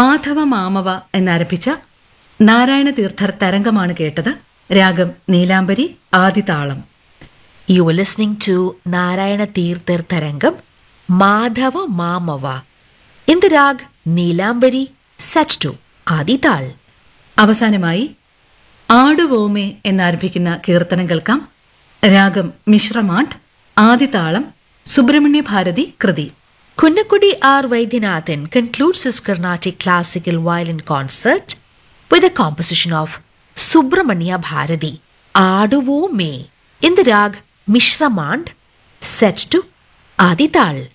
മാധവ മാമവ എന്നാരംഭിച്ച നാരായണ തീർത്ഥർ തരംഗമാണ് കേട്ടത് രാഗം നീലാംബരി ആദിതാളം You were listening to Narayana Tirthar Tarangam, Madhava Mamava, in the rag Neelambari, set to Adital. അവസാനമായി ആടുവോമേ എന്നാരംഭിക്കുന്ന കീർത്തനം കേൾക്കാം രാഗം മിശ്രമാഠ് ആദിതാളം സുബ്രഹ്മണ്യ ഭാരതി കൃതി Kunnakudi R. Vaidyanathan concludes his Carnatic classical violin concert with a composition of Subramanya Bharati, Aduvo Me, in the rag Mishramand, set to Adital.